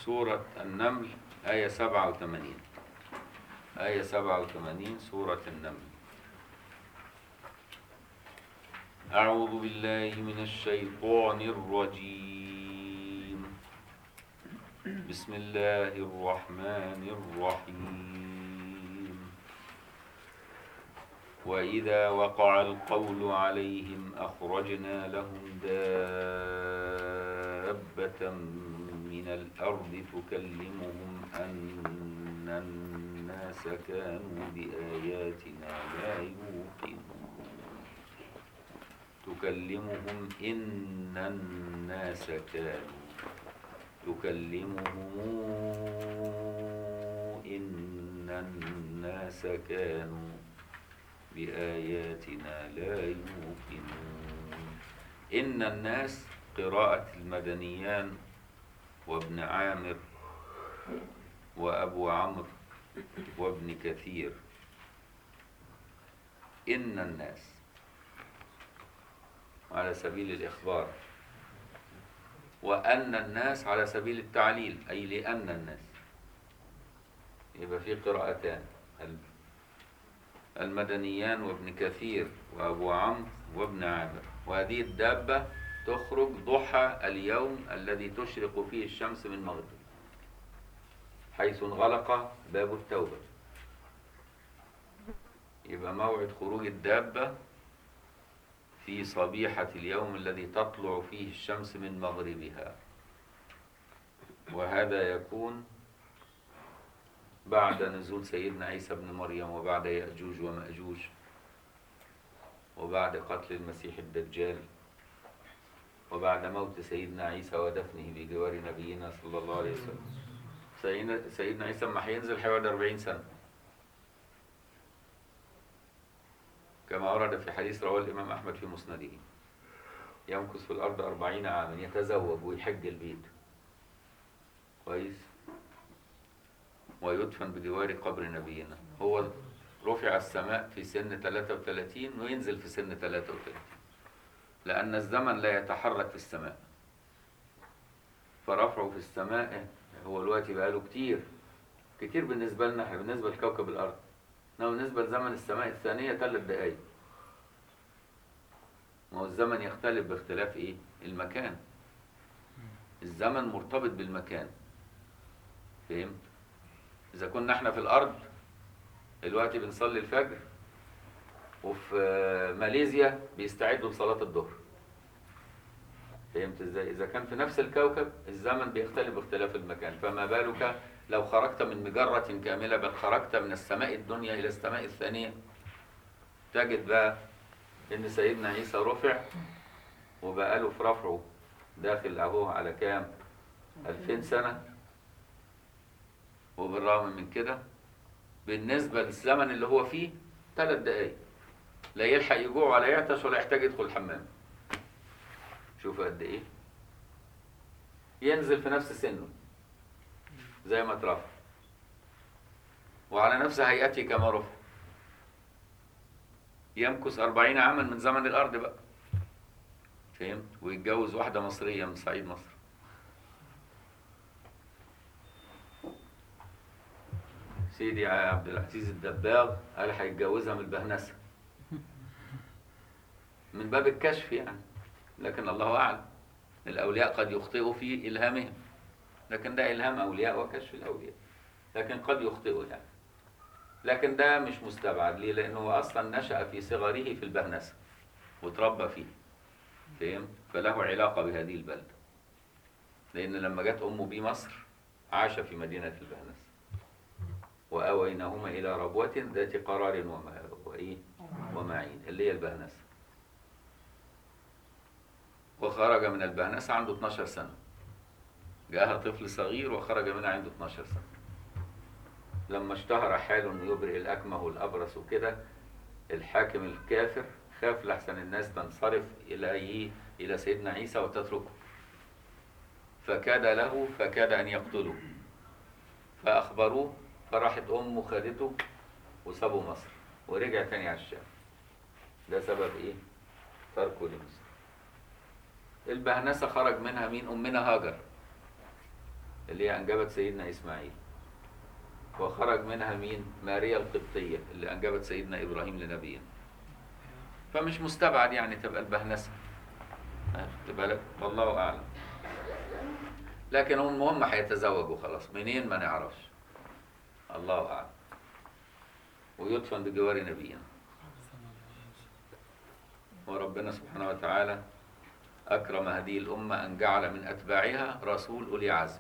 سورة النمل آية 87 آية 87 سورة النمل أعوذ بالله من الشيطان الرجيم بسم الله الرحمن الرحيم وإذا وقع القول عليهم أخرجنا لهم دابة من الأرض تكلمهم أن الناس كانوا بآياتنا لا يوقنون تكلمهم إن الناس كانوا تكلمهم إن الناس كانوا بآياتنا لا يوقنون إن الناس قراءة المدنيان وابن عامر وأبو عمرو وابن كثير إن الناس على سبيل الإخبار وأن الناس على سبيل التعليل أي لأن الناس يبقى في قراءتان المدنيان وابن كثير وأبو عمرو وابن عامر وهذه الدابة تخرج ضحى اليوم الذي تشرق فيه الشمس من مغرب حيث انغلق باب التوبة يبقى موعد خروج الدابة في صبيحة اليوم الذي تطلع فيه الشمس من مغربها وهذا يكون بعد نزول سيدنا عيسى بن مريم وبعد يأجوج ومأجوج وبعد قتل المسيح الدجال وبعد موت سيدنا عيسى ودفنه بجوار نبينا صلى الله عليه وسلم سيدنا, سيدنا عيسى لما هينزل حوالي 40 سنة كما ورد في حديث رواه الإمام أحمد في مسنده يمكث في الأرض أربعين عاما يتزوج ويحج البيت كويس ويدفن بجوار قبر نبينا هو رفع السماء في سن 33 وينزل في سن 33 لأن الزمن لا يتحرك في السماء فرفعه في السماء هو الوقت بقاله كتير كتير بالنسبة لنا احنا بالنسبة لكوكب الأرض إنما بالنسبة لزمن السماء الثانية ثلاث دقايق ما هو الزمن يختلف باختلاف ايه؟ المكان الزمن مرتبط بالمكان فهمت؟ إذا كنا احنا في الأرض دلوقتي بنصلي الفجر وفي ماليزيا بيستعدوا لصلاة الظهر فهمت ازاي؟ إذا كان في نفس الكوكب الزمن بيختلف باختلاف المكان فما بالك لو خرجت من مجرة كاملة بل خرجت من السماء الدنيا إلى السماء الثانية تجد بقى إن سيدنا عيسى رفع وبقى له في رفعه داخل أهو على كام؟ 2000 سنة وبالرغم من كده بالنسبة للزمن اللي هو فيه ثلاث دقايق لا يلحق يجوع ولا يعطش ولا يحتاج يدخل الحمام شوف قد ايه ينزل في نفس سنه زي ما اترفع وعلى نفس هيئته كما رفع يمكث أربعين عاما من زمن الأرض بقى فهمت ويتجوز واحدة مصرية من صعيد مصر سيدي عبد العزيز الدباغ قال هيتجوزها من البهنسة من باب الكشف يعني لكن الله أعلم الأولياء قد يخطئوا في إلهامهم لكن ده إلهام أولياء وكشف الأولياء لكن قد يخطئوا يعني لكن ده مش مستبعد ليه لأنه هو أصلا نشأ في صغره في البهنسة وتربى فيه فهم فله علاقة بهذه البلدة لأن لما جت أمه بيه مصر عاش في مدينة البهنسة وأوينهما إلى ربوة ذات قرار وما وإيه ومعين اللي هي البهنسة وخرج من البهنسة عنده 12 سنة جاءها طفل صغير وخرج منها عنده 12 سنة لما اشتهر حاله انه يبرئ الأكمه والأبرص وكده الحاكم الكافر خاف لحسن الناس تنصرف إلى إيه إلى سيدنا عيسى وتتركه فكاد له فكاد أن يقتله فأخبروه فراحت أمه خدته وسابوا مصر ورجع تاني على الشام ده سبب إيه؟ تركه لمصر البهنسة خرج منها مين أمنا هاجر اللي هي أنجبت سيدنا إسماعيل وخرج منها مين ماريا القبطية اللي أنجبت سيدنا إبراهيم لنبينا فمش مستبعد يعني تبقى البهنسة خدت بالك والله أعلم لكن هم المهم هيتزوجوا خلاص منين ما نعرفش الله أعلم ويدفن بجوار نبينا وربنا سبحانه وتعالى أكرم هذه الأمة أن جعل من أتباعها رسول أولي عزم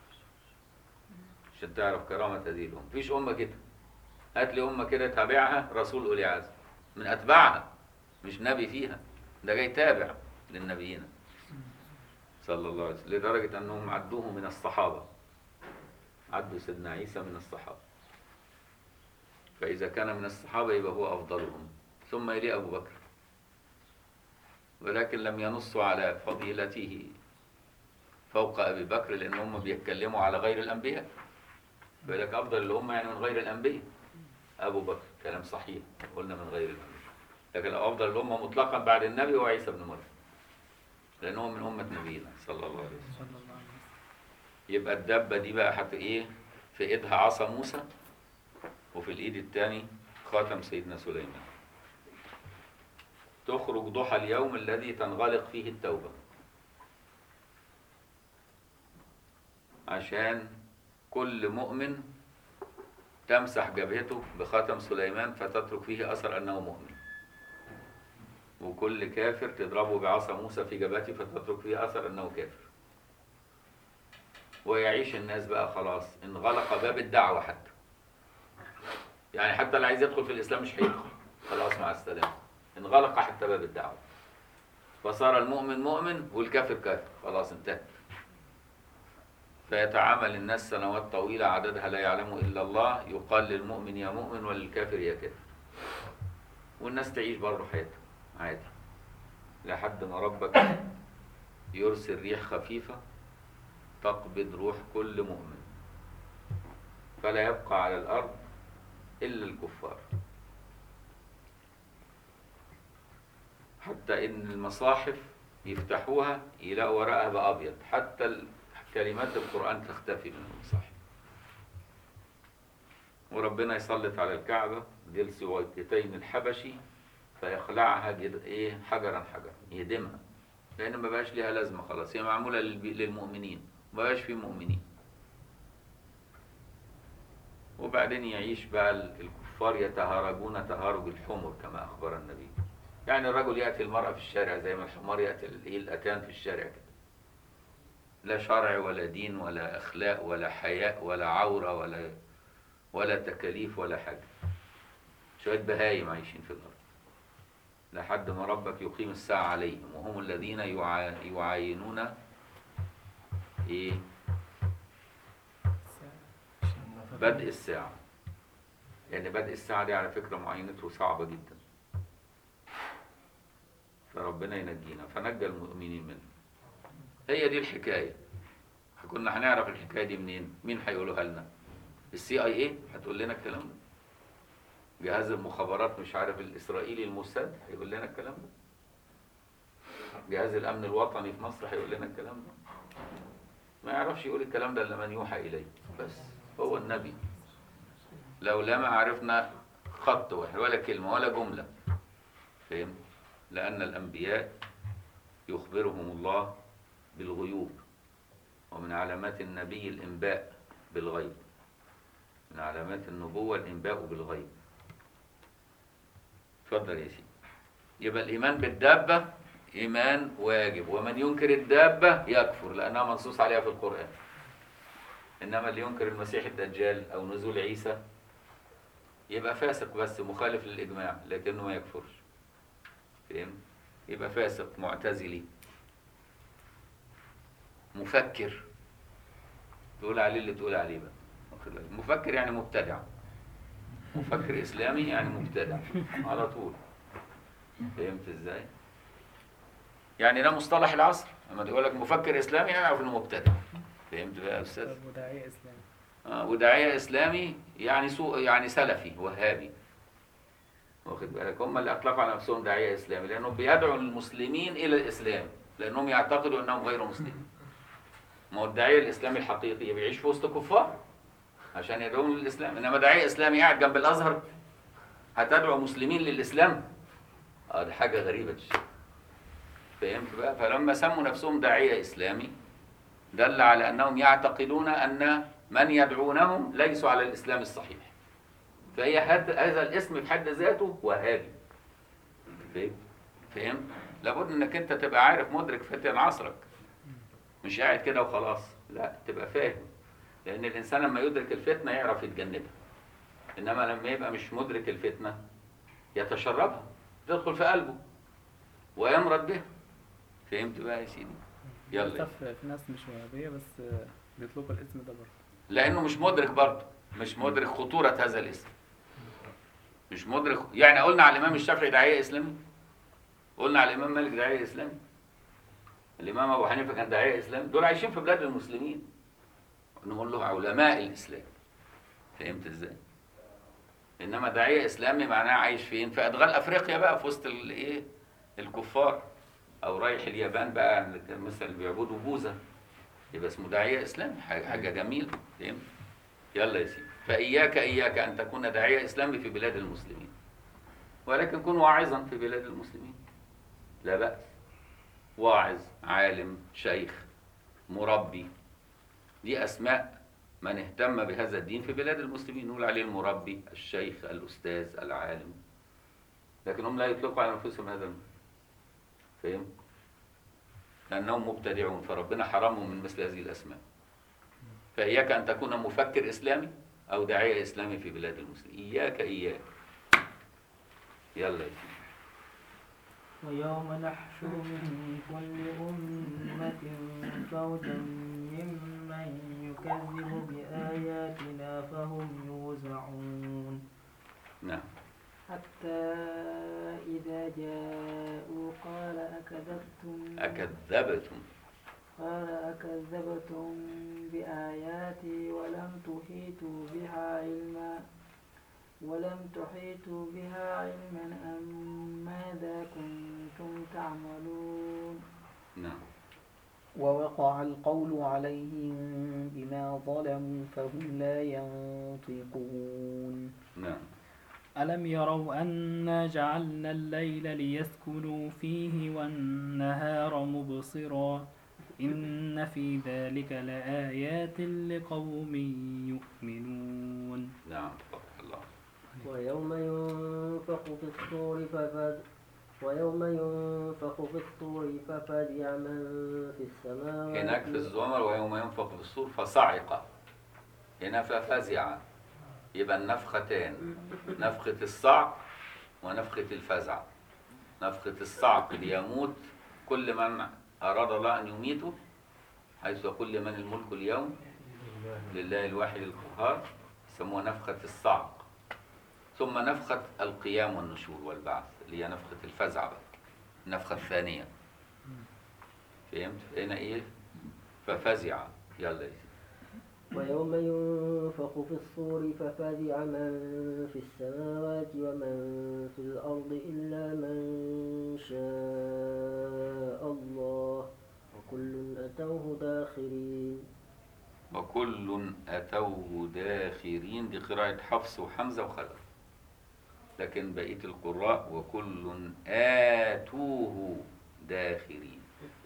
عشان تعرف كرامة هذه الأمة مفيش أمة كده هات لي أمة كده تابعها رسول أولي عزم من أتباعها مش نبي فيها ده جاي تابع للنبيين صلى الله عليه وسلم لدرجة أنهم عدوه من الصحابة عدوا سيدنا عيسى من الصحابة فإذا كان من الصحابة يبقى هو أفضلهم ثم يلي أبو بكر ولكن لم ينصوا على فضيلته فوق أبي بكر لأن هم بيتكلموا على غير الأنبياء يقول لك أفضل اللي هم يعني من غير الأنبياء أبو بكر كلام صحيح قلنا من غير الأنبياء لكن أفضل اللي هم مطلقا بعد النبي هو عيسى بن مريم لأنه من أمة نبينا صلى الله عليه وسلم صلى الله عليه وسلم يبقى الدبة دي بقى حتى إيه في إيدها عصا موسى وفي الإيد الثاني خاتم سيدنا سليمان تخرج ضحى اليوم الذي تنغلق فيه التوبة عشان كل مؤمن تمسح جبهته بخاتم سليمان فتترك فيه أثر أنه مؤمن وكل كافر تضربه بعصا موسى في جبهته فتترك فيه أثر أنه كافر ويعيش الناس بقى خلاص انغلق باب الدعوة حتى يعني حتى اللي عايز يدخل في الإسلام مش هيدخل خلاص مع السلامة انغلق حتى باب الدعوة فصار المؤمن مؤمن والكافر كافر خلاص انتهت فيتعامل الناس سنوات طويلة عددها لا يعلمه إلا الله يقال للمؤمن يا مؤمن وللكافر يا كافر والناس تعيش برضه حياتها عادي لحد ما ربك يرسل ريح خفيفة تقبض روح كل مؤمن فلا يبقى على الأرض إلا الكفار حتى إن المصاحف يفتحوها يلاقوا ورقها بأبيض حتى ال- كلمات القرآن تختفي من المصاحف وربنا يسلط على الكعبة ذي سويقتين الحبشي فيخلعها جد ايه حجرا حجرا يهدمها لان ما بقاش ليها لازمه خلاص هي معموله للب- للمؤمنين ما بقاش في مؤمنين وبعدين يعيش بقى ال- الكفار يتهارجون تهارج الحمر كما اخبر النبي يعني الرجل ياتي المراه في الشارع زي ما الحمار ياتي ال- إيه الاتان في الشارع كده لا شرع ولا دين ولا اخلاق ولا حياء ولا عوره ولا ولا تكاليف ولا حاجه شويه بهايم عايشين في الارض لحد ما ربك يقيم الساعة عليهم وهم الذين يعا- يعاينون إيه بدء الساعة يعني بدء الساعة دي على فكرة معاينته صعبة جدا فربنا ينجينا فنجى المؤمنين منه هي دي الحكاية كنا هنعرف الحكاية دي منين مين هيقولوها لنا السي اي اي هتقول لنا الكلام ده جهاز المخابرات مش عارف الاسرائيلي الموساد هيقول لنا الكلام ده جهاز الامن الوطني في مصر هيقول لنا الكلام ده ما يعرفش يقول الكلام ده الا من يوحى اليه بس هو النبي لولا ما عرفنا خط واحد ولا كلمه ولا جمله فهم لان الانبياء يخبرهم الله بالغيوب ومن علامات النبي الانباء بالغيب من علامات النبوه الانباء بالغيب اتفضل يا سيدي يبقى الإيمان بالدابة إيمان واجب ومن ينكر الدابة يكفر لأنها منصوص عليها في القرآن إنما اللي ينكر المسيح الدجال أو نزول عيسى يبقى فاسق بس مخالف للإجماع لكنه ما يكفرش فهم؟ يبقى فاسق معتزلي مفكر تقول عليه اللي تقول عليه بقى واخد بالك؟ مفكر يعني مبتدع مفكر اسلامي يعني مبتدع على طول فهمت ازاي يعني ده مصطلح العصر لما تقول لك مفكر اسلامي اعرف انه مبتدع فهمت بقى يا استاذ وداعية إسلامي آه وداعيه اسلامي يعني سوء يعني سلفي وهابي واخد بالك هم اللي اطلقوا على نفسهم داعيه اسلامي لانهم بيدعوا المسلمين الى الاسلام لانهم يعتقدوا انهم غير مسلمين ما هو الداعية الإسلامي الحقيقي بيعيش في وسط كفار عشان يدعون للإسلام إنما داعية إسلامي قاعد جنب الأزهر هتدعو مسلمين للإسلام اه دي حاجة غريبة دي. فهمت بقى فلما سموا نفسهم داعية إسلامي دل على أنهم يعتقدون أن من يدعونهم ليسوا على الإسلام الصحيح فهي هد- هذا الاسم في حد ذاته وهابي فهمت؟ فهمت؟ لابد انك انت تبقى عارف مدرك فتن عصرك مش قاعد كده وخلاص لا تبقى فاهم لان الانسان لما يدرك الفتنه يعرف يتجنبها انما لما يبقى مش مدرك الفتنه يتشربها تدخل في قلبه ويمرض بها فهمت بقى يا سيدي يلا للأسف في ناس مش وهابية بس بيطلقوا الاسم ده برضه لانه مش مدرك برضه مش مدرك خطوره هذا الاسم مش مدرك يعني قلنا على الامام الشافعي داعيه اسلامي قلنا على الامام مالك داعيه اسلامي الامام ابو حنيفه كان داعيه اسلامي دول عايشين في بلاد المسلمين نقول له علماء الاسلام فهمت ازاي انما داعيه اسلامي معناه عايش فين في ادغال افريقيا بقى في وسط الايه الكفار او رايح اليابان بقى اللي كان مثلا اللي بيعبدوا بوذا يبقى اسمه داعيه اسلامي حاجه حاجة جميله فهمت يلا يا سيدي فاياك اياك ان تكون داعيه اسلامي في بلاد المسلمين ولكن كن واعظا في بلاد المسلمين لا باس واعظ عالم شيخ مربي دي اسماء من اهتم بهذا الدين في بلاد المسلمين نقول عليه المربي الشيخ الاستاذ العالم لكن هم لا يطلقوا على انفسهم هذا الم- فهم لانهم مبتدعون فربنا حرمهم من مثل هذه الاسماء فاياك ان تكون مفكر اسلامي او داعيه اسلامي في بلاد المسلمين اياك اياك يلا يا سيدي ويوم نحشر من كل أمة فوجا ممن يكذب بآياتنا فهم يوزعون نعم حتى إذا جاءوا قال أكذبتم اكذبتم قال أكذبتم بآياتي ولم تحيطوا بها علما ولم تحيطوا بها علما أم ماذا كنتم تعملون نعم ووقع القول عليهم بما ظلموا فهم لا ينطقون نعم ألم يروا أنا جعلنا الليل ليسكنوا فيه والنهار مبصرا إن في ذلك لآيات لقوم يؤمنون نعم فتح الله ويوم ينفخ في الصور ففز ويوم ينفخ في الصور ففزع من في السماوات هناك في الزمر ويوم ينفخ في الصور فصعق هنا ففزع يبقى النفختان نفخة الصعق ونفخة الفزع نفخة الصعق ليموت كل من أراد الله أن يميته حيث يقول لمن الملك اليوم لله الواحد القهار يسموها نفخة الصعق ثم نفخة القيام والنشور والبعث اللي هي نفخة الفزع بقى النفخة الثانية فهمت هنا ايه ففزع يلا يا سيدي. ويوم ينفخ في الصور ففزع من في السماوات ومن في الأرض إلا من شاء الله وكل أتوه داخرين وكل أتوه داخرين دي قراءة حفص وحمزة وخلف لكن بقية القراء وكل آتوه داخرين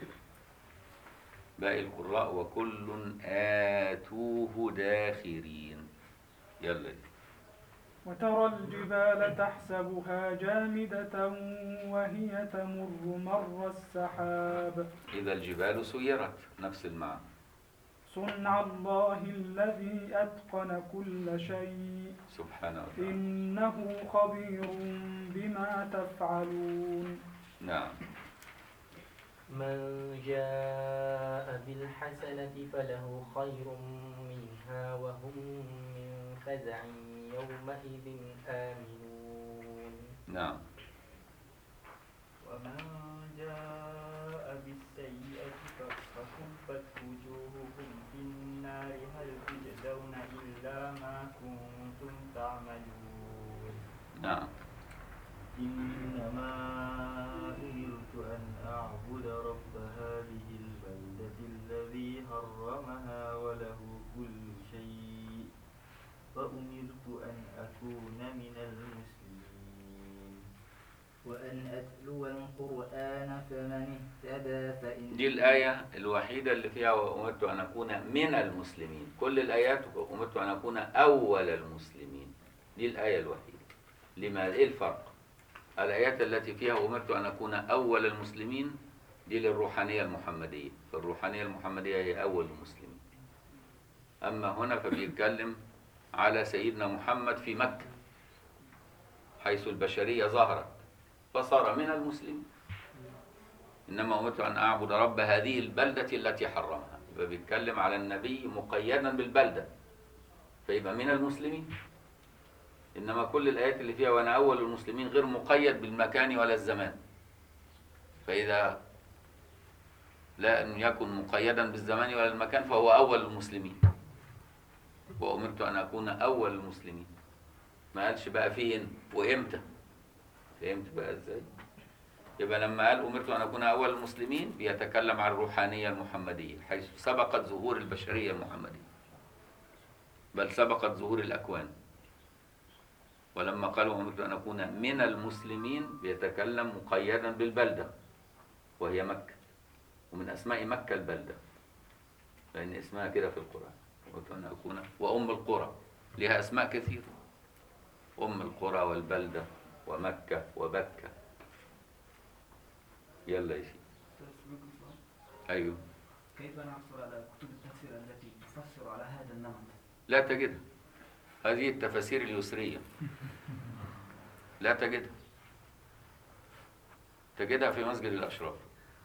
باقي القراء وكل آتوه داخرين يلا وترى الجبال تحسبها جامدة وهي تمر مر السحاب إذا الجبال سيرت نفس المعنى صنع الله الذي أتقن كل شيء سبحانه وتعالى إنه خبير بما تفعلون نعم من جاء بالحسنة فله خير منها وهم من فزع يومئذ آمنون نعم ومن جاء بالسيئة فكبت وجوههم في النار هل تجزون إلا ما كنتم تعملون نعم إنما أمرت أن أعبد رب هذه البلدة الذي حرمها وله كل شيء وأمرت أن أكون من المسلمين وأن أتلو القرآن فمن اهتدى فإن دي الآية الوحيدة اللي فيها وأمرت أن أكون من المسلمين كل الآيات وأمرت أن أكون أول المسلمين دي الآية الوحيدة لما إيه الفرق الآيات التي فيها أمرت أن أكون أول المسلمين دي للروحانية المحمدية فالروحانية المحمدية هي أول المسلمين أما هنا فبيتكلم على سيدنا محمد في مكة حيث البشرية ظهرت فصار من المسلمين إنما أمرت أن أعبد رب هذه البلدة التي حرمها يبقى بيتكلم على النبي مقيدا بالبلدة فيبقى من المسلمين إنما كل الآيات اللي فيها وأنا أول المسلمين غير مقيد بالمكان ولا الزمان فإذا لا أن يكن مقيدا بالزمان ولا المكان فهو أول المسلمين وأمرت أن أكون أول المسلمين ما قالش بقى فين وإمتى فهمت بقى إزاي يبقى لما قال أمرت أن أكون أول المسلمين بيتكلم عن الروحانية المحمدية حيث سبقت ظهور البشرية المحمدية بل سبقت ظهور الأكوان ولما قالوا أمرت أن أكون من المسلمين بيتكلم مقيدا بالبلدة وهي مكة ومن أسماء مكة البلدة لأن اسمها كده في القرآن أمرت أن أكون وأم القرى لها أسماء كثيرة أم القرى والبلدة ومكة وبكة يلا يا سيدي أيوه كيف نحصل على كتب التفسير التي تفسر على هذا النمط؟ لا تجدها هذه التفاسير اليسرية لا تجدها تجدها في مسجد الأشراف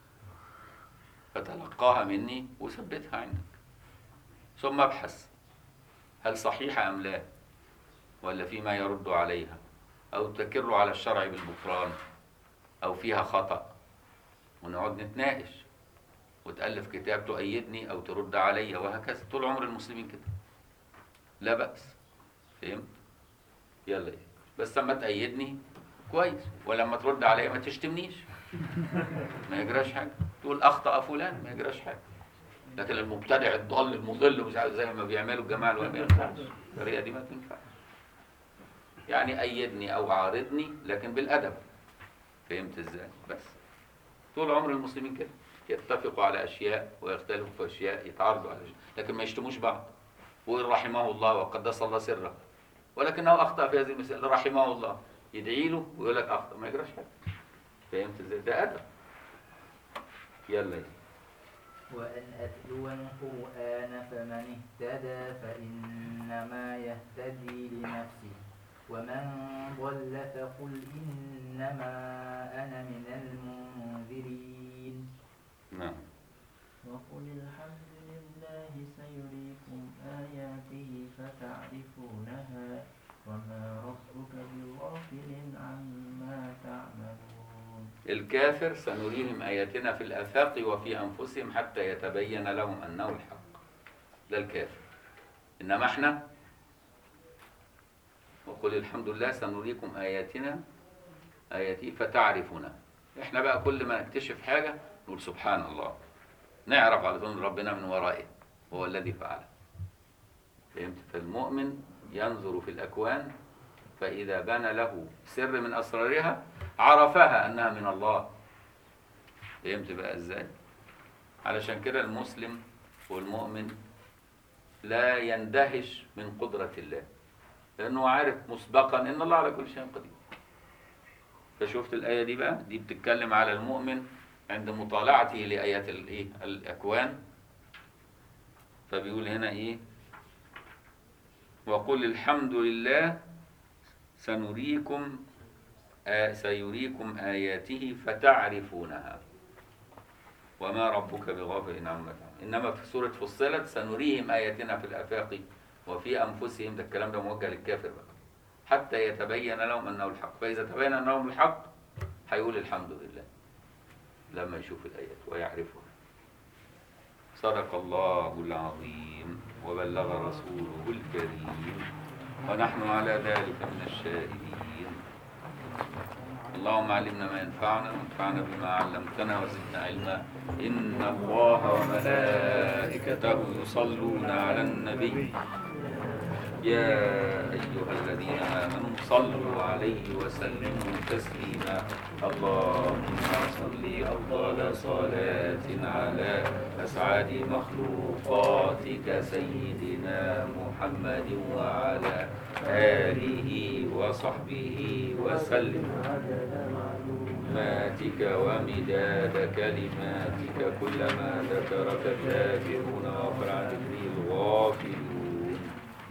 فتلقاها مني وثبتها عندك ثم ابحث هل صحيحة أم لا ولا فيما يرد عليها أو تكر على الشرع بالبطلان أو فيها خطأ ونقعد نتناقش وتألف كتاب تؤيدني أو ترد علي وهكذا طول عمر المسلمين كده لا بأس فهمت يلا إيه. بس لما تأيدني كويس ولما ترد عليا ما تشتمنيش ما يجراش حاجة تقول أخطأ فلان ما يجراش حاجة لكن المبتدع الضال المضل مش عارف زي ما بيعملوا الجماعة الوهمية ما ينفعش الطريقة دي ما تنفعش يعني أيدني أو عارضني لكن بالأدب فهمت إزاي بس طول عمر المسلمين كده يتفقوا على أشياء ويختلفوا في أشياء يتعارضوا على أشياء لكن ما يشتموش بعض ويقول رحمه الله وقدس الله سره ولكنه أخطأ في هذه المسألة رحمه الله يدعي له ويقول لك أخطأ ما يجراش حاجة فهمت إزاي ده أدب يلا يا وأن أتلو القرآن فمن اهتدى فإنما يهتدي لنفسه ومن ضل فقل إنما أنا من المنذرين نعم وقل الحمد لله سيريكم آياته فتعرفونها وما ربك بغافل عما تعملون الكافر سنريهم آياتنا في الآفاق وفي أنفسهم حتى يتبين لهم أنه الحق ده الكافر إنما احنا وقل الحمد لله سنريكم آياتنا آياتي فتعرفنا احنا بقى كل ما نكتشف حاجة نقول سبحان الله نعرف على طول ربنا من ورائه هو الذي فعله فهمت فالمؤمن ينظر في الأكوان فإذا بان له سر من أسرارها عرفها أنها من الله فهمت بقى إزاي علشان كده المسلم والمؤمن لا يندهش من قدرة الله لأنه عارف مسبقا إن الله على كل شيء قدير فشفت الآية دي بقى دي بتتكلم على المؤمن عند مطالعته لآيات الإيه الأكوان فبيقول هنا إيه وقل الحمد لله سنريكم آ سيريكم آياته فتعرفونها وما ربك بغافل عما تعمل إنما في سورة فصلت سنريهم آياتنا في الآفاق وفي أنفسهم ده الكلام ده موجه للكافر بقى حتى يتبين لهم أنه الحق فإذا تبين أنهم الحق هيقول الحمد لله لما يشوف الآيات ويعرفها صدق الله العظيم وبلغ رسوله الكريم ونحن على ذلك من الشاهدين اللهم علمنا ما ينفعنا وانفعنا بما علمتنا وزدنا علما إن الله وملائكته يصلون على النبي يا أيها الذين آمنوا صلوا عليه وسلموا تسليما اللهم صل أفضل صلاة على أسعد مخلوقاتك سيدنا محمد وعلى آله وصحبه وسلم معلوماتك ومداد كلماتك كلما ذكرك الذاكرون وغفر عن ذكره الغافلون